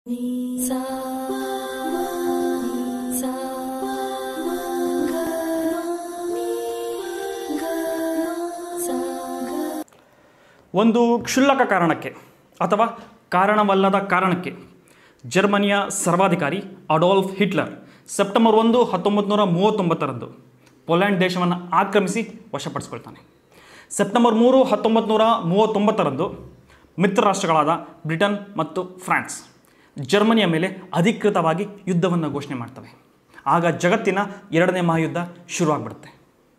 sa sa ga ni ga sa ga ಒಂದು ಕ್ಷುಲ್ಲಕ ಕಾರಣಕ್ಕೆ ಅಥವಾ ಕಾರಣವಲ್ಲದ ಕಾರಣಕ್ಕೆ ಜರ್ಮನಿಯ ಸರ್ವಾಧಿಕಾರಿ ಅಡೋಲ್ಫ್ ಹಿಟ್ಲರ್ ಸೆಪ್ಟೆಂಬರ್ ಒಂದು ಹತ್ತೊಂಬತ್ತು ನೂರ ಮೂವತ್ತೊಂಬತ್ತರಂದು ಪೋಲ್ಯಾಂಡ್ ದೇಶವನ್ನು ಆಕ್ರಮಿಸಿ ವಶಪಡಿಸಿಕೊಳ್ತಾನೆ ಸೆಪ್ಟೆಂಬರ್ ಮೂರು ಹತ್ತೊಂಬತ್ತು ನೂರ ಮೂವತ್ತೊಂಬತ್ತರಂದು ಮಿತ್ರ ರಾಷ್ಟ್ರಗಳಾದ ಬ್ರಿಟನ್ ಮತ್ತು ಫ್ರಾನ್ಸ್ ಜರ್ಮನಿಯ ಮೇಲೆ ಅಧಿಕೃತವಾಗಿ ಯುದ್ಧವನ್ನು ಘೋಷಣೆ ಮಾಡ್ತವೆ ಆಗ ಜಗತ್ತಿನ ಎರಡನೇ ಮಹಾಯುದ್ಧ ಶುರುವಾಗ್ಬಿಡುತ್ತೆ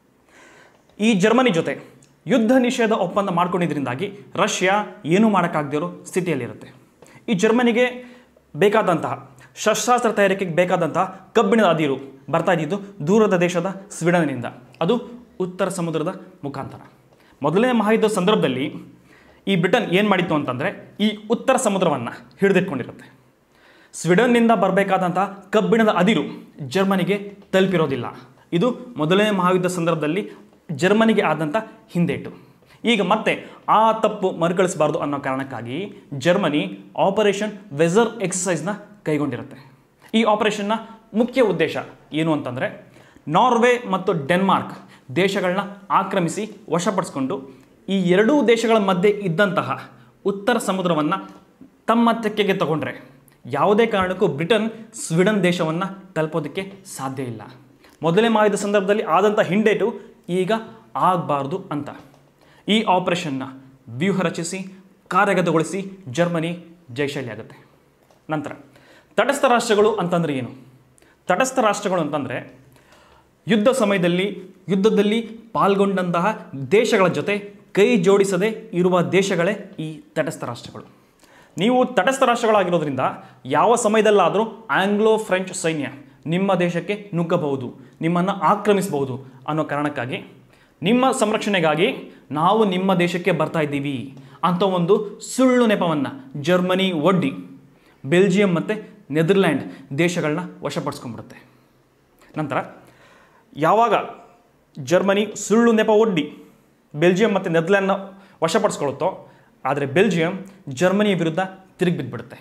ಈ ಜರ್ಮನಿ ಜೊತೆ ಯುದ್ಧ ನಿಷೇಧ ಒಪ್ಪಂದ ಮಾಡ್ಕೊಂಡಿದ್ದರಿಂದಾಗಿ ರಷ್ಯಾ ಏನೂ ಮಾಡೋಕ್ಕಾಗದಿರೋ ಸ್ಥಿತಿಯಲ್ಲಿರುತ್ತೆ ಈ ಜರ್ಮನಿಗೆ ಬೇಕಾದಂತಹ ಶಸ್ತ್ರಾಸ್ತ್ರ ತಯಾರಿಕೆಗೆ ಬೇಕಾದಂತಹ ಕಬ್ಬಿಣದ ಅದಿರು ಬರ್ತಾ ಇದ್ದಿದ್ದು ದೂರದ ದೇಶದ ಸ್ವೀಡನ್ನಿಂದ ಅದು ಉತ್ತರ ಸಮುದ್ರದ ಮುಖಾಂತರ ಮೊದಲನೇ ಮಹಾಯುದ್ಧ ಸಂದರ್ಭದಲ್ಲಿ ಈ ಬ್ರಿಟನ್ ಏನು ಮಾಡಿತ್ತು ಅಂತಂದರೆ ಈ ಉತ್ತರ ಸಮುದ್ರವನ್ನು ಹಿಡಿದಿಟ್ಕೊಂಡಿರುತ್ತೆ ಸ್ವೀಡನ್ನಿಂದ ಬರಬೇಕಾದಂಥ ಕಬ್ಬಿಣದ ಅದಿರು ಜರ್ಮನಿಗೆ ತಲುಪಿರೋದಿಲ್ಲ ಇದು ಮೊದಲನೇ ಮಹಾಯುದ್ಧ ಸಂದರ್ಭದಲ್ಲಿ ಜರ್ಮನಿಗೆ ಆದಂಥ ಹಿಂದೇಟು ಈಗ ಮತ್ತೆ ಆ ತಪ್ಪು ಮರುಕಳಿಸಬಾರ್ದು ಅನ್ನೋ ಕಾರಣಕ್ಕಾಗಿ ಜರ್ಮನಿ ಆಪರೇಷನ್ ವೆಸರ್ ಎಕ್ಸಸೈಸ್ನ ಕೈಗೊಂಡಿರುತ್ತೆ ಈ ಆಪರೇಷನ್ನ ಮುಖ್ಯ ಉದ್ದೇಶ ಏನು ಅಂತಂದರೆ ನಾರ್ವೆ ಮತ್ತು ಡೆನ್ಮಾರ್ಕ್ ದೇಶಗಳನ್ನ ಆಕ್ರಮಿಸಿ ವಶಪಡಿಸ್ಕೊಂಡು ಈ ಎರಡೂ ದೇಶಗಳ ಮಧ್ಯೆ ಇದ್ದಂತಹ ಉತ್ತರ ಸಮುದ್ರವನ್ನು ತಮ್ಮ ತೆಕ್ಕೆಗೆ ತಗೊಂಡ್ರೆ ಯಾವುದೇ ಕಾರಣಕ್ಕೂ ಬ್ರಿಟನ್ ಸ್ವೀಡನ್ ದೇಶವನ್ನು ತಲುಪೋದಕ್ಕೆ ಸಾಧ್ಯ ಇಲ್ಲ ಮೊದಲನೇ ಮಹಾಯುದ್ಧ ಸಂದರ್ಭದಲ್ಲಿ ಆದಂಥ ಹಿಂಡೇಟು ಈಗ ಆಗಬಾರ್ದು ಅಂತ ಈ ಆಪರೇಷನ್ನ ವ್ಯೂಹ ರಚಿಸಿ ಕಾರ್ಯಗತಗೊಳಿಸಿ ಜರ್ಮನಿ ಜಯಶಾಲಿ ಆಗುತ್ತೆ ನಂತರ ತಟಸ್ಥ ರಾಷ್ಟ್ರಗಳು ಅಂತಂದರೆ ಏನು ತಟಸ್ಥ ರಾಷ್ಟ್ರಗಳು ಅಂತಂದರೆ ಯುದ್ಧ ಸಮಯದಲ್ಲಿ ಯುದ್ಧದಲ್ಲಿ ಪಾಲ್ಗೊಂಡಂತಹ ದೇಶಗಳ ಜೊತೆ ಕೈ ಜೋಡಿಸದೆ ಇರುವ ದೇಶಗಳೇ ಈ ತಟಸ್ಥ ರಾಷ್ಟ್ರಗಳು ನೀವು ತಟಸ್ಥ ರಾಷ್ಟ್ರಗಳಾಗಿರೋದ್ರಿಂದ ಯಾವ ಸಮಯದಲ್ಲಾದರೂ ಆಂಗ್ಲೋ ಫ್ರೆಂಚ್ ಸೈನ್ಯ ನಿಮ್ಮ ದೇಶಕ್ಕೆ ನುಗ್ಗಬಹುದು ನಿಮ್ಮನ್ನು ಆಕ್ರಮಿಸಬಹುದು ಅನ್ನೋ ಕಾರಣಕ್ಕಾಗಿ ನಿಮ್ಮ ಸಂರಕ್ಷಣೆಗಾಗಿ ನಾವು ನಿಮ್ಮ ದೇಶಕ್ಕೆ ಬರ್ತಾ ಇದ್ದೀವಿ ಅಂತ ಒಂದು ಸುಳ್ಳು ನೆಪವನ್ನು ಜರ್ಮನಿ ಒಡ್ಡಿ ಬೆಲ್ಜಿಯಂ ಮತ್ತು ನೆದರ್ಲ್ಯಾಂಡ್ ದೇಶಗಳನ್ನ ವಶಪಡಿಸ್ಕೊಂಡ್ಬಿಡುತ್ತೆ ನಂತರ ಯಾವಾಗ ಜರ್ಮನಿ ಸುಳ್ಳು ನೆಪ ಒಡ್ಡಿ ಬೆಲ್ಜಿಯಂ ಮತ್ತು ನೆದರ್ಲ್ಯಾಂಡ್ನ ವಶಪಡಿಸ್ಕೊಳ್ಳುತ್ತೋ ಆದರೆ ಬೆಲ್ಜಿಯಂ ಜರ್ಮನಿಯ ವಿರುದ್ಧ ತಿರುಗಿ ಬಿದ್ದುಬಿಡುತ್ತೆ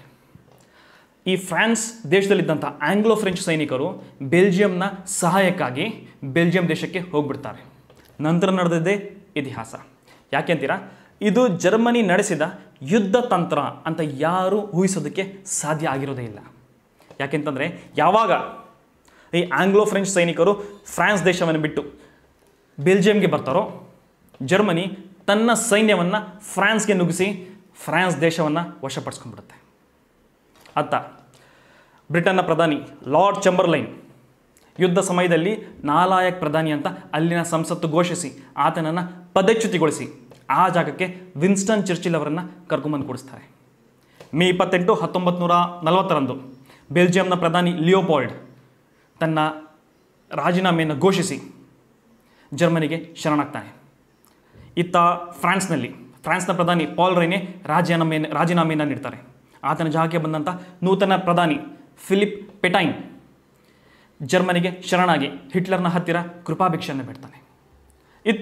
ಈ ಫ್ರಾನ್ಸ್ ದೇಶದಲ್ಲಿದ್ದಂಥ ಆಂಗ್ಲೋ ಫ್ರೆಂಚ್ ಸೈನಿಕರು ಬೆಲ್ಜಿಯಂನ ಸಹಾಯಕ್ಕಾಗಿ ಬೆಲ್ಜಿಯಂ ದೇಶಕ್ಕೆ ಹೋಗ್ಬಿಡ್ತಾರೆ ನಂತರ ನಡೆದಿದ್ದೇ ಇತಿಹಾಸ ಯಾಕೆ ಅಂತೀರಾ ಇದು ಜರ್ಮನಿ ನಡೆಸಿದ ಯುದ್ಧ ತಂತ್ರ ಅಂತ ಯಾರೂ ಊಹಿಸೋದಕ್ಕೆ ಸಾಧ್ಯ ಆಗಿರೋದೇ ಇಲ್ಲ ಯಾಕೆಂತಂದರೆ ಯಾವಾಗ ಈ ಆಂಗ್ಲೋ ಫ್ರೆಂಚ್ ಸೈನಿಕರು ಫ್ರಾನ್ಸ್ ದೇಶವನ್ನು ಬಿಟ್ಟು ಬೆಲ್ಜಿಯಂಗೆ ಬರ್ತಾರೋ ಜರ್ಮನಿ ತನ್ನ ಸೈನ್ಯವನ್ನು ಫ್ರಾನ್ಸ್ಗೆ ನುಗ್ಗಿಸಿ ಫ್ರಾನ್ಸ್ ದೇಶವನ್ನು ವಶಪಡಿಸ್ಕೊಂಡ್ಬಿಡುತ್ತೆ ಅತ್ತ ಬ್ರಿಟನ್ನ ಪ್ರಧಾನಿ ಲಾರ್ಡ್ ಚಂಬರ್ಲೈನ್ ಯುದ್ಧ ಸಮಯದಲ್ಲಿ ನಾಲಾಯಕ್ ಪ್ರಧಾನಿ ಅಂತ ಅಲ್ಲಿನ ಸಂಸತ್ತು ಘೋಷಿಸಿ ಆತನನ್ನು ಪದಚ್ಯುತಿಗೊಳಿಸಿ ಆ ಜಾಗಕ್ಕೆ ವಿನ್ಸ್ಟನ್ ಚರ್ಚಿಲ್ ಅವರನ್ನು ಕರ್ಕೊಂಬಂದು ಕೂಡಿಸ್ತಾರೆ ಮೇ ಇಪ್ಪತ್ತೆಂಟು ಹತ್ತೊಂಬತ್ತು ನೂರ ನಲವತ್ತರಂದು ಬೆಲ್ಜಿಯಂನ ಪ್ರಧಾನಿ ಲಿಯೋಪಾಲ್ಡ್ ತನ್ನ ರಾಜೀನಾಮೆಯನ್ನು ಘೋಷಿಸಿ ಜರ್ಮನಿಗೆ ಶರಣಾಗ್ತಾನೆ ಇತ್ತ ಫ್ರಾನ್ಸ್ನಲ್ಲಿ ಫ್ರಾನ್ಸ್ನ ಪ್ರಧಾನಿ ಪಾಲ್ ರೈನೆ ರಾಜೀನಾಮೆ ರಾಜೀನಾಮೆಯನ್ನು ನೀಡ್ತಾರೆ ಆತನ ಜಾಗಕ್ಕೆ ಬಂದಂಥ ನೂತನ ಪ್ರಧಾನಿ ಫಿಲಿಪ್ ಪೆಟೈನ್ ಜರ್ಮನಿಗೆ ಶರಣಾಗಿ ಹಿಟ್ಲರ್ನ ಹತ್ತಿರ ಕೃಪಾಭಿಕ್ಷೆಯನ್ನು ಬೇಡ್ತಾನೆ ಇತ್ತ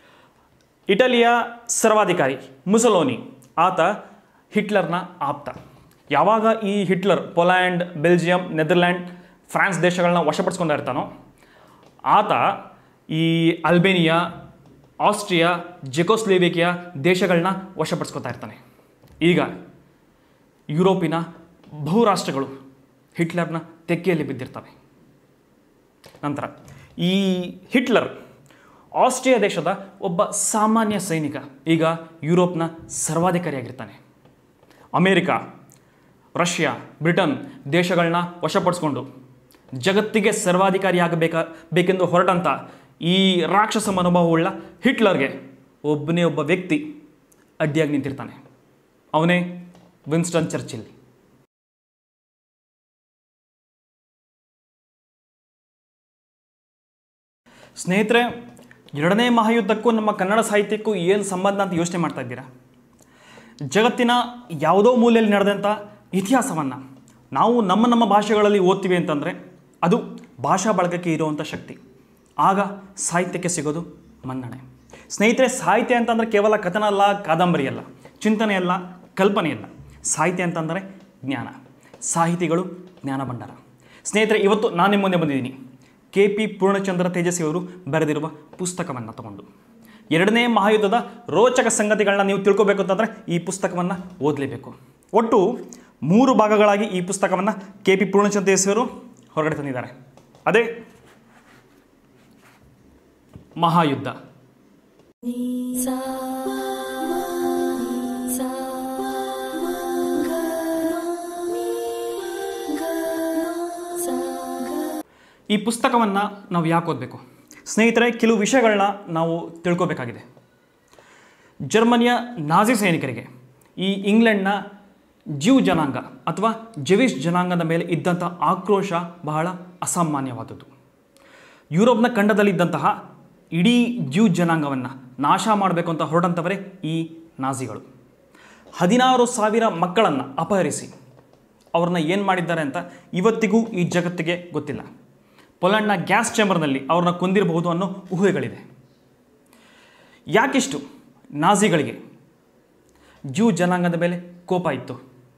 ಇಟಲಿಯ ಸರ್ವಾಧಿಕಾರಿ ಮುಸಲೋನಿ ಆತ ಹಿಟ್ಲರ್ನ ಆಪ್ತ ಯಾವಾಗ ಈ Hitler Poland Belgium Netherland France ದೇಶಗಳನ್ನ ವಶಪಡಿಸ್ಕೊಂಡು ಇರ್ತಾನೋ ಆತ ಈ ಅಲ್ಬೇನಿಯಾ ಆಸ್ಟ್ರಿಯಾ ಜೆಕೋಸ್ಲೇವಿಕಿಯಾ ದೇಶಗಳನ್ನ ವಶಪಡಿಸ್ಕೊತಾ ಇರ್ತಾನೆ ಈಗ ಯುರೋಪಿನ ಬಹುರಾಷ್ಟ್ರಗಳು ಹಿಟ್ಲರ್ನ ತೆಕ್ಕೆಯಲ್ಲಿ ಬಿದ್ದಿರ್ತವೆ ನಂತರ ಈ ಹಿಟ್ಲರ್ ಆಸ್ಟ್ರಿಯಾ ದೇಶದ ಒಬ್ಬ ಸಾಮಾನ್ಯ ಸೈನಿಕ ಈಗ ಯುರೋಪ್ನ ಸರ್ವಾಧಿಕಾರಿಯಾಗಿರ್ತಾನೆ ಅಮೇರಿಕಾ ರಷ್ಯಾ ಬ್ರಿಟನ್ ದೇಶಗಳನ್ನ ವಶಪಡಿಸ್ಕೊಂಡು ಜಗತ್ತಿಗೆ ಸರ್ವಾಧಿಕಾರಿಯಾಗಬೇಕಾ ಬೇಕೆಂದು ಹೊರಟಂಥ ಈ ರಾಕ್ಷಸ ಮನೋಭಾವವುಳ್ಳ ಹಿಟ್ಲರ್ಗೆ ಒಬ್ಬನೇ ಒಬ್ಬ ವ್ಯಕ್ತಿ ಅಡ್ಡಿಯಾಗಿ ನಿಂತಿರ್ತಾನೆ ಅವನೇ ವಿನ್ಸ್ಟನ್ ಚರ್ಚಿಲ್ ಸ್ನೇಹಿತರೆ ಎರಡನೇ ಮಹಾಯುದ್ಧಕ್ಕೂ ನಮ್ಮ ಕನ್ನಡ ಸಾಹಿತ್ಯಕ್ಕೂ ಏನು ಸಂಬಂಧ ಅಂತ ಯೋಚನೆ ಮಾಡ್ತಾ ಇದ್ದೀರಾ ಜಗತ್ತಿನ ಯಾವುದೋ ಮೂಲೆಯಲ್ಲಿ ನಡೆದಂಥ ಇತಿಹಾಸವನ್ನು ನಾವು ನಮ್ಮ ನಮ್ಮ ಭಾಷೆಗಳಲ್ಲಿ ಓದ್ತೀವಿ ಅಂತಂದರೆ ಅದು ಭಾಷಾ ಬಳಗಕ್ಕೆ ಇರುವಂಥ ಶಕ್ತಿ ಆಗ ಸಾಹಿತ್ಯಕ್ಕೆ ಸಿಗೋದು ಮನ್ನಣೆ ಸ್ನೇಹಿತರೆ ಸಾಹಿತ್ಯ ಅಂತಂದರೆ ಕೇವಲ ಕಥನ ಅಲ್ಲ ಕಾದಂಬರಿ ಅಲ್ಲ ಚಿಂತನೆ ಅಲ್ಲ ಕಲ್ಪನೆ ಅಲ್ಲ ಸಾಹಿತ್ಯ ಅಂತಂದರೆ ಜ್ಞಾನ ಸಾಹಿತಿಗಳು ಜ್ಞಾನ ಭಂಡಾರ ಸ್ನೇಹಿತರೆ ಇವತ್ತು ನಾನು ನಿಮ್ಮ ಮುಂದೆ ಬಂದಿದ್ದೀನಿ ಕೆ ಪಿ ಪೂರ್ಣಚಂದ್ರ ತೇಜಸ್ವಿ ಅವರು ಬರೆದಿರುವ ಪುಸ್ತಕವನ್ನು ತಗೊಂಡು ಎರಡನೇ ಮಹಾಯುದ್ಧದ ರೋಚಕ ಸಂಗತಿಗಳನ್ನ ನೀವು ತಿಳ್ಕೊಬೇಕು ಅಂತಂದರೆ ಈ ಪುಸ್ತಕವನ್ನು ಓದಲೇಬೇಕು ಒಟ್ಟು ಮೂರು ಭಾಗಗಳಾಗಿ ಈ ಪುಸ್ತಕವನ್ನು ಕೆ ಪಿ ಪೂರ್ಣಚಂದ್ರ ತೇಜಸ್ವಿ ಅವರು ಹೊರಗಡೆ ತಂದಿದ್ದಾರೆ ಅದೇ ಮಹಾಯುದ್ಧ sa sa ga mi ga sa ga ಈ ಪುಸ್ತಕವನ್ನು ನಾವು ಯಾಕೆ ಓದಬೇಕು ಸ್ನೇಹಿತರೆ ಕೆಲವು ವಿಷಯಗಳನ್ನ ನಾವು ತಿಳ್ಕೊಬೇಕಾಗಿದೆ ಜರ್ಮನಿಯ ನಾಜಿ ಸೈನಿಕರಿಗೆ ಈ ಇಂಗ್ಲೆಂಡ್ನ ಜ್ಯೂ ಜನಾಂಗ ಅಥವಾ ಜೆವಿಶ್ ಜನಾಂಗದ ಮೇಲೆ ಇದ್ದಂಥ ಆಕ್ರೋಶ ಬಹಳ ಅಸಾಮಾನ್ಯವಾದದ್ದು ಯುರೋಪ್ನ ಖಂಡದಲ್ಲಿದ್ದಂತಹ ಇಡೀ ಜ್ಯೂ ಜನಾಂಗವನ್ನು ನಾಶ ಮಾಡಬೇಕು ಅಂತ ಹೊರಟಂಥವರೇ ಈ ನಾಜಿಗಳು ಹದಿನಾರು ಸಾವಿರ ಮಕ್ಕಳನ್ನು ಅಪಹರಿಸಿ ಅವ್ರನ್ನ ಏನು ಮಾಡಿದ್ದಾರೆ ಅಂತ ಇವತ್ತಿಗೂ ಈ ಜಗತ್ತಿಗೆ ಗೊತ್ತಿಲ್ಲ ಪೊಲೆಂಡ್ನ ಗ್ಯಾಸ್ ಚೇಂಬರ್ನಲ್ಲಿ ಅವ್ರನ್ನ ಕೊಂದಿರಬಹುದು ಅನ್ನೋ ಊಹೆಗಳಿದೆ ಯಾಕಿಷ್ಟು ನಾಜಿಗಳಿಗೆ ಜ್ಯೂ ಜನಾಂಗದ ಮೇಲೆ ಕೋಪ ಇತ್ತು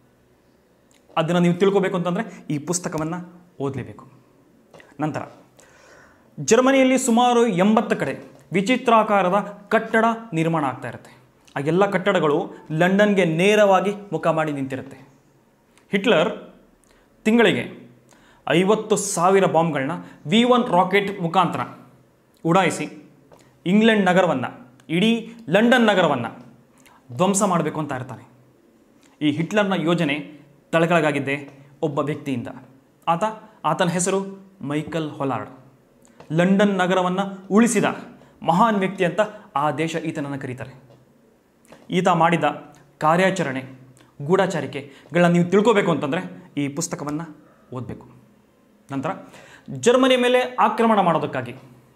ಅದನ್ನು ನೀವು ತಿಳ್ಕೊಬೇಕು ಅಂತಂದರೆ ಈ ಪುಸ್ತಕವನ್ನು ಓದಲೇಬೇಕು ನಂತರ ಜರ್ಮನಿಯಲ್ಲಿ ಸುಮಾರು ಎಂಬತ್ತು ಕಡೆ ವಿಚಿತ್ರಾಕಾರದ ಕಟ್ಟಡ ನಿರ್ಮಾಣ ಆಗ್ತಾ ಇರುತ್ತೆ ಆ ಎಲ್ಲ ಕಟ್ಟಡಗಳು ಲಂಡನ್ಗೆ ನೇರವಾಗಿ ಮುಖ ಮಾಡಿ ನಿಂತಿರುತ್ತೆ ಹಿಟ್ಲರ್ ತಿಂಗಳಿಗೆ ಐವತ್ತು ಸಾವಿರ ಬಾಂಬ್ಗಳನ್ನ ವಿ ಒನ್ ರಾಕೆಟ್ ಮುಖಾಂತರ ಉಡಾಯಿಸಿ ಇಂಗ್ಲೆಂಡ್ ನಗರವನ್ನು ಇಡೀ ಲಂಡನ್ ನಗರವನ್ನು ಧ್ವಂಸ ಮಾಡಬೇಕು ಅಂತ ಇರ್ತಾನೆ ಈ ಹಿಟ್ಲರ್ನ ಯೋಜನೆ ತಳಗಳಾಗಿದ್ದೆ ಒಬ್ಬ ವ್ಯಕ್ತಿಯಿಂದ ಆತ ಆತನ ಹೆಸರು ಮೈಕಲ್ ಹೊಲಾರ್ಡ್ ಲಂಡನ್ ನಗರವನ್ನು ಉಳಿಸಿದ ಮಹಾನ್ ವ್ಯಕ್ತಿ ಅಂತ ಆ ದೇಶ ಈತನನ್ನು ಕರೀತಾರೆ ಈತ ಮಾಡಿದ ಕಾರ್ಯಾಚರಣೆ ಗೂಢಾಚಾರಿಕೆಗಳನ್ನ ನೀವು ತಿಳ್ಕೋಬೇಕು ಅಂತಂದರೆ ಈ ಪುಸ್ತಕವನ್ನು ಓದಬೇಕು ನಂತರ ಜರ್ಮನಿ ಮೇಲೆ ಆಕ್ರಮಣ ಮಾಡೋದಕ್ಕಾಗಿ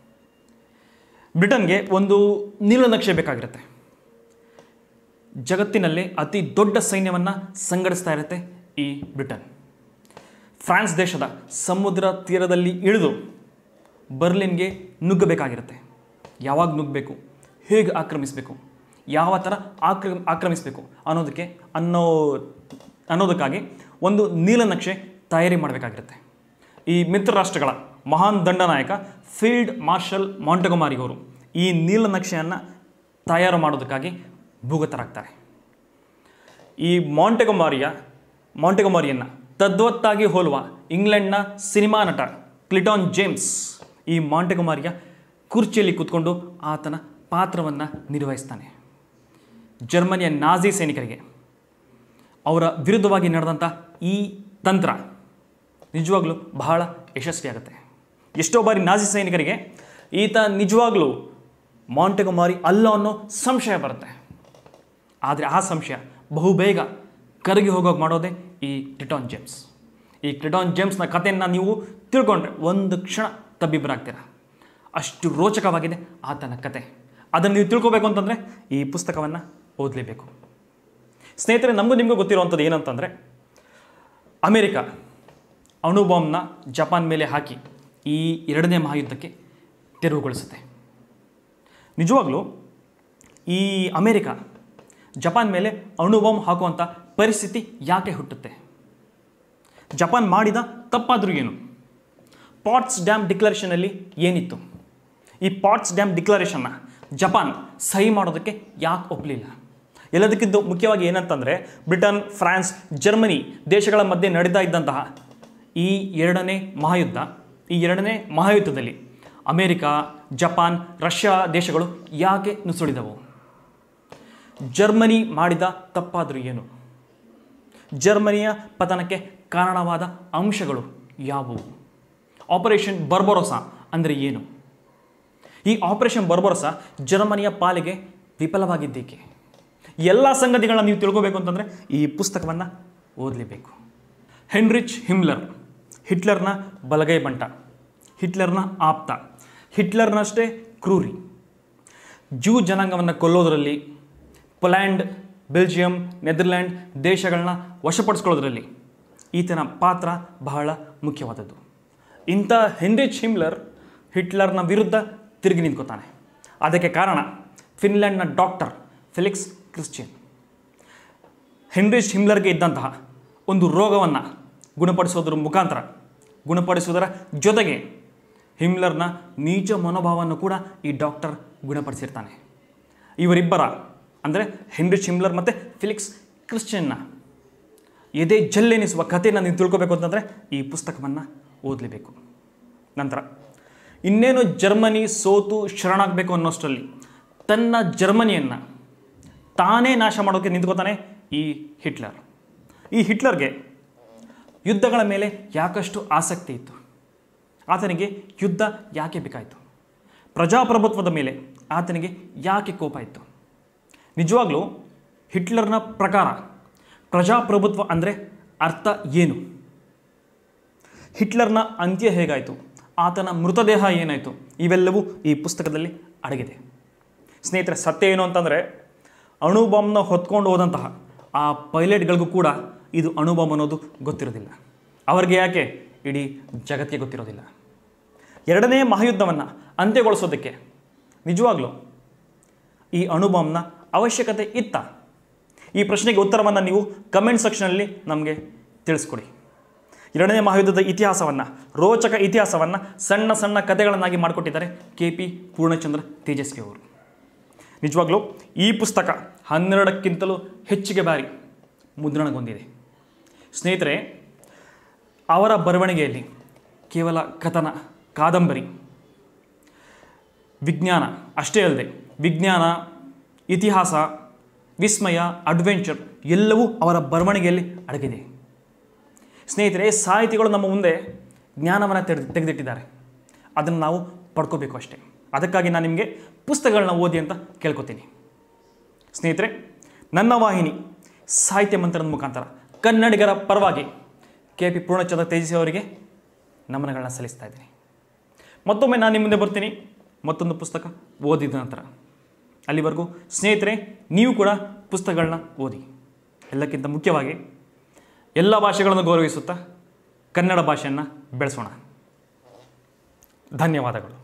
ಬ್ರಿಟನ್ಗೆ ಒಂದು ನೀಲನಕ್ಷೆ ಬೇಕಾಗಿರುತ್ತೆ ಜಗತ್ತಿನಲ್ಲೇ ಅತಿ ದೊಡ್ಡ ಸೈನ್ಯವನ್ನು ಸಂಘಟಿಸ್ತಾ ಇರುತ್ತೆ ಈ ಬ್ರಿಟನ್ ಫ್ರಾನ್ಸ್ ದೇಶದ ಸಮುದ್ರ ತೀರದಲ್ಲಿ ಇಳಿದು ಬರ್ಲಿನ್ಗೆ ನುಗ್ಗಬೇಕಾಗಿರುತ್ತೆ ಯಾವಾಗ ನುಗ್ಗಬೇಕು ಹೇಗೆ ಆಕ್ರಮಿಸಬೇಕು ಯಾವ ಥರ ಆಕ್ರ ಆಕ್ರಮಿಸಬೇಕು ಅನ್ನೋದಕ್ಕೆ ಅನ್ನೋ ಅನ್ನೋದಕ್ಕಾಗಿ ಒಂದು ನೀಲನಕ್ಷೆ ತಯಾರಿ ಮಾಡಬೇಕಾಗಿರುತ್ತೆ ಈ ಮಿತ್ರ ರಾಷ್ಟ್ರಗಳ ಮಹಾನ್ ದಂಡನಾಯಕ ಫೀಲ್ಡ್ ಮಾರ್ಷಲ್ ಮಾಂಟಗೊಮಾರಿ ಅವರು ಈ ನೀಲನಕ್ಷೆಯನ್ನು ತಯಾರು ಮಾಡೋದಕ್ಕಾಗಿ ಭೂಗತರಾಗ್ತಾರೆ ಈ ಮಾಂಟೆಗೊಮಾರಿಯ ಮಾಂಟೆಗೊಮಾರಿಯನ್ನು ತದ್ವತ್ತಾಗಿ ಹೋಲುವ ಇಂಗ್ಲೆಂಡ್ನ ಸಿನಿಮಾ ನಟ ಕ್ಲಿಟಾನ್ ಜೇಮ್ಸ್ ಈ ಮಾಂಟೆಗೊಮಾರಿಯ ಕುರ್ಚಿಯಲ್ಲಿ ಕೂತ್ಕೊಂಡು ಆತನ ಪಾತ್ರವನ್ನು ನಿರ್ವಹಿಸ್ತಾನೆ ಜರ್ಮನಿಯ ನಾಜಿ ಸೈನಿಕರಿಗೆ ಅವರ ವಿರುದ್ಧವಾಗಿ ನಡೆದಂಥ ಈ ತಂತ್ರ ನಿಜವಾಗ್ಲೂ ಬಹಳ ಯಶಸ್ವಿಯಾಗುತ್ತೆ ಎಷ್ಟೋ ಬಾರಿ ನಾಜಿ ಸೈನಿಕರಿಗೆ ಈತ ನಿಜವಾಗ್ಲೂ ಮಾಂಟೆಗೊಮಾರಿ ಅಲ್ಲ ಅನ್ನೋ ಸಂಶಯ ಬರುತ್ತೆ ಆದರೆ ಆ ಸಂಶಯ ಬಹುಬೇಗ ಕರಗಿ ಹೋಗೋಕೆ ಮಾಡೋದೇ ಈ ಕ್ಲಿಟಾನ್ ಜೇಮ್ಸ್ ಈ ಕ್ಲಿಟಾನ್ ಜೇಮ್ಸ್ನ ಕಥೆಯನ್ನು ನೀವು ತಿಳ್ಕೊಂಡ್ರೆ ಒಂದು ಕ್ಷಣ ತಬ್ಬಿಬ್ಬರಾಗ್ತೀರ ಅಷ್ಟು ರೋಚಕವಾಗಿದೆ ಆತನ ಕತೆ ಅದನ್ನು ನೀವು ತಿಳ್ಕೊಬೇಕು ಅಂತಂದರೆ ಈ ಪುಸ್ತಕವನ್ನು ಓದಲೇಬೇಕು ಸ್ನೇಹಿತರೆ ನಮಗೂ ನಿಮಗೂ ಗೊತ್ತಿರುವಂಥದ್ದು ಏನಂತಂದರೆ ಅಮೇರಿಕ ಅಣುಬಾಂಬ್ನ ಜಪಾನ್ ಮೇಲೆ ಹಾಕಿ ಈ ಎರಡನೇ ಮಹಾಯುದ್ಧಕ್ಕೆ ತೆರವುಗೊಳಿಸುತ್ತೆ ನಿಜವಾಗ್ಲೂ ಈ ಅಮೇರಿಕ ಜಪಾನ್ ಮೇಲೆ ಅಣುಬಾಂಬ್ ಹಾಕುವಂಥ ಪರಿಸ್ಥಿತಿ ಯಾಕೆ ಹುಟ್ಟುತ್ತೆ ಜಪಾನ್ ಮಾಡಿದ ತಪ್ಪಾದರೂ ಏನು ಪಾಟ್ಸ್ ಡ್ಯಾಮ್ ಡಿಕ್ಲರೇಷನಲ್ಲಿ ಏನಿತ್ತು ಈ ಪಾಟ್ಸ್ ಡ್ಯಾಮ್ ಡಿಕ್ಲರೇಷನ್ನ ಜಪಾನ್ ಸಹಿ ಮಾಡೋದಕ್ಕೆ ಯಾಕೆ ಒಪ್ಪಲಿಲ್ಲ ಎಲ್ಲದಕ್ಕಿಂತ ಮುಖ್ಯವಾಗಿ ಏನಂತಂದರೆ ಬ್ರಿಟನ್ ಫ್ರಾನ್ಸ್ ಜರ್ಮನಿ ದೇಶಗಳ ಮಧ್ಯೆ ನಡೀತಾ ಇದ್ದಂತಹ ಈ ಎರಡನೇ ಮಹಾಯುದ್ಧ ಈ ಎರಡನೇ ಮಹಾಯುದ್ಧದಲ್ಲಿ ಅಮೇರಿಕಾ ಜಪಾನ್ ರಷ್ಯಾ ದೇಶಗಳು ಯಾಕೆ ನುಸುಳಿದವು ಜರ್ಮನಿ ಮಾಡಿದ ತಪ್ಪಾದರೂ ಏನು ಜರ್ಮನಿಯ ಪತನಕ್ಕೆ ಕಾರಣವಾದ ಅಂಶಗಳು ಯಾವುವು ಆಪರೇಷನ್ ಬರ್ಬರೋಸ ಅಂದರೆ ಏನು ಈ ಆಪರೇಷನ್ ಬರ್ಬರೋಸ ಜರ್ಮನಿಯ ಪಾಲಿಗೆ ವಿಫಲವಾಗಿದ್ದೇಕೆ ಎಲ್ಲ ಸಂಗತಿಗಳನ್ನ ನೀವು ತಿಳ್ಕೋಬೇಕು ಅಂತಂದರೆ ಈ ಪುಸ್ತಕವನ್ನು ಓದಲೇಬೇಕು ಹೆನ್ರಿಚ್ ಹಿಮ್ಲರ್ ಹಿಟ್ಲರ್ನ ಬಲಗೈ ಬಂಟ ಹಿಟ್ಲರ್ನ ಆಪ್ತ ಹಿಟ್ಲರ್ನಷ್ಟೇ ಕ್ರೂರಿ ಜೂ ಜನಾಂಗವನ್ನು ಕೊಲ್ಲೋದರಲ್ಲಿ ಪೊಲ್ಯಾಂಡ್ ಬೆಲ್ಜಿಯಂ ನೆದರ್ಲ್ಯಾಂಡ್ ದೇಶಗಳನ್ನ ವಶಪಡಿಸ್ಕೊಳ್ಳೋದ್ರಲ್ಲಿ ಈತನ ಪಾತ್ರ ಬಹಳ ಮುಖ್ಯವಾದದ್ದು ಇಂಥ ಹೆನ್ರಿಚ್ ಹಿಮ್ಲರ್ ಹಿಟ್ಲರ್ನ ವಿರುದ್ಧ ತಿರುಗಿ ನಿಂತ್ಕೋತಾನೆ ಅದಕ್ಕೆ ಕಾರಣ ಫಿನ್ಲ್ಯಾಂಡ್ನ ಡಾಕ್ಟರ್ ಫೆಲಿಕ್ಸ್ ಕ್ರಿಶ್ಚಿಯನ್ ಹೆನ್ರಿಚ್ ಹಿಮ್ಲರ್ಗೆ ಇದ್ದಂತಹ ಒಂದು ರೋಗವನ್ನು ಗುಣಪಡಿಸೋದ್ರ ಮುಖಾಂತರ ಗುಣಪಡಿಸುವುದರ ಜೊತೆಗೆ ಹಿಮ್ಲರ್ನ ನೀಚ ಮನೋಭಾವವನ್ನು ಕೂಡ ಈ ಡಾಕ್ಟರ್ ಗುಣಪಡಿಸಿರ್ತಾನೆ ಇವರಿಬ್ಬರ ಅಂದರೆ ಹೆನ್ರಿ ಶಿಮ್ಲರ್ ಮತ್ತು ಫಿಲಿಕ್ಸ್ ಕ್ರಿಶ್ಚಿಯನ್ನ ಎದೆ ಜಲ್ಲೆನಿಸುವ ಕಥೆಯನ್ನು ನೀವು ತಿಳ್ಕೊಬೇಕು ಅಂತಂದರೆ ಈ ಪುಸ್ತಕವನ್ನು ಓದಲೇಬೇಕು ನಂತರ ಇನ್ನೇನು ಜರ್ಮನಿ ಸೋತು ಶರಣಾಗಬೇಕು ಅನ್ನೋಷ್ಟರಲ್ಲಿ ತನ್ನ ಜರ್ಮನಿಯನ್ನು ತಾನೇ ನಾಶ ಮಾಡೋಕ್ಕೆ ನಿಂತ್ಕೋತಾನೆ ಈ ಹಿಟ್ಲರ್ ಈ ಹಿಟ್ಲರ್ಗೆ ಯುದ್ಧಗಳ ಮೇಲೆ ಯಾಕಷ್ಟು ಆಸಕ್ತಿ ಇತ್ತು ಆತನಿಗೆ ಯುದ್ಧ ಯಾಕೆ ಬೇಕಾಯಿತು ಪ್ರಜಾಪ್ರಭುತ್ವದ ಮೇಲೆ ಆತನಿಗೆ ಯಾಕೆ ಕೋಪ ಇತ್ತು ನಿಜವಾಗ್ಲೂ ಹಿಟ್ಲರ್ನ ಪ್ರಕಾರ ಪ್ರಜಾಪ್ರಭುತ್ವ ಅಂದರೆ ಅರ್ಥ ಏನು ಹಿಟ್ಲರ್ನ ಅಂತ್ಯ ಹೇಗಾಯಿತು ಆತನ ಮೃತದೇಹ ಏನಾಯಿತು ಇವೆಲ್ಲವೂ ಈ ಪುಸ್ತಕದಲ್ಲಿ ಅಡಗಿದೆ ಸ್ನೇಹಿತರೆ ಸತ್ಯ ಏನು ಅಂತಂದರೆ ಅಣುಬಾಂಬ್ನ ಹೊತ್ಕೊಂಡು ಹೋದಂತಹ ಆ ಪೈಲಟ್ಗಳಿಗೂ ಕೂಡ ಇದು ಅಣುಬಾಂಬ್ ಅನ್ನೋದು ಗೊತ್ತಿರೋದಿಲ್ಲ ಅವರಿಗೆ ಯಾಕೆ ಇಡೀ ಜಗತ್ತಿಗೆ ಗೊತ್ತಿರೋದಿಲ್ಲ ಎರಡನೇ ಮಹಾಯುದ್ಧವನ್ನು ಅಂತ್ಯಗೊಳಿಸೋದಕ್ಕೆ ನಿಜವಾಗ್ಲೂ ಈ ಅಣುಬಾಂಬ್ನ ಅವಶ್ಯಕತೆ ಇತ್ತ ಈ ಪ್ರಶ್ನೆಗೆ ಉತ್ತರವನ್ನು ನೀವು ಕಮೆಂಟ್ ಸೆಕ್ಷನಲ್ಲಿ ನಮಗೆ ತಿಳಿಸ್ಕೊಡಿ ಎರಡನೇ ಮಹಾಯುದ್ಧದ ಇತಿಹಾಸವನ್ನು ರೋಚಕ ಇತಿಹಾಸವನ್ನು ಸಣ್ಣ ಸಣ್ಣ ಕಥೆಗಳನ್ನಾಗಿ ಮಾಡಿಕೊಟ್ಟಿದ್ದಾರೆ ಕೆ ಪಿ ಪೂರ್ಣಚಂದ್ರ ತೇಜಸ್ವಿ ಅವರು ನಿಜವಾಗ್ಲೂ ಈ ಪುಸ್ತಕ ಹನ್ನೆರಡಕ್ಕಿಂತಲೂ ಹೆಚ್ಚಿಗೆ ಬಾರಿ ಮುದ್ರಣಗೊಂಡಿದೆ ಸ್ನೇಹಿತರೆ ಅವರ ಬರವಣಿಗೆಯಲ್ಲಿ ಕೇವಲ ಕಥನ ಕಾದಂಬರಿ ವಿಜ್ಞಾನ ಅಷ್ಟೇ ಅಲ್ಲದೆ ವಿಜ್ಞಾನ ಇತಿಹಾಸ ವಿಸ್ಮಯ ಅಡ್ವೆಂಚರ್ ಎಲ್ಲವೂ ಅವರ ಬರವಣಿಗೆಯಲ್ಲಿ ಅಡಗಿದೆ ಸ್ನೇಹಿತರೆ ಸಾಹಿತಿಗಳು ನಮ್ಮ ಮುಂದೆ ಜ್ಞಾನವನ್ನು ತೆಗೆದು ತೆಗೆದಿಟ್ಟಿದ್ದಾರೆ ಅದನ್ನು ನಾವು ಪಡ್ಕೋಬೇಕು ಅಷ್ಟೇ ಅದಕ್ಕಾಗಿ ನಾನು ನಿಮಗೆ ಪುಸ್ತಕಗಳನ್ನ ಓದಿ ಅಂತ ಕೇಳ್ಕೊತೀನಿ ಸ್ನೇಹಿತರೆ ನನ್ನ ವಾಹಿನಿ ಸಾಹಿತ್ಯ ಮಂತ್ರದ ಮುಖಾಂತರ ಕನ್ನಡಿಗರ ಪರವಾಗಿ ಕೆ ಪಿ ಪೂರ್ಣಚಂದ್ರ ತೇಜಸ್ವಿ ಅವರಿಗೆ ನಮನಗಳನ್ನ ಸಲ್ಲಿಸ್ತಾ ಇದ್ದೀನಿ ಮತ್ತೊಮ್ಮೆ ನಾನು ನಿಮ್ಮ ಮುಂದೆ ಬರ್ತೀನಿ ಮತ್ತೊಂದು ಪುಸ್ತಕ ಓದಿದ ನಂತರ ಅಲ್ಲಿವರೆಗೂ ಸ್ನೇಹಿತರೆ ನೀವು ಕೂಡ ಪುಸ್ತಕಗಳನ್ನ ಓದಿ ಎಲ್ಲಕ್ಕಿಂತ ಮುಖ್ಯವಾಗಿ ಎಲ್ಲ ಭಾಷೆಗಳನ್ನು ಗೌರವಿಸುತ್ತಾ ಕನ್ನಡ ಭಾಷೆಯನ್ನು ಬೆಳೆಸೋಣ ಧನ್ಯವಾದಗಳು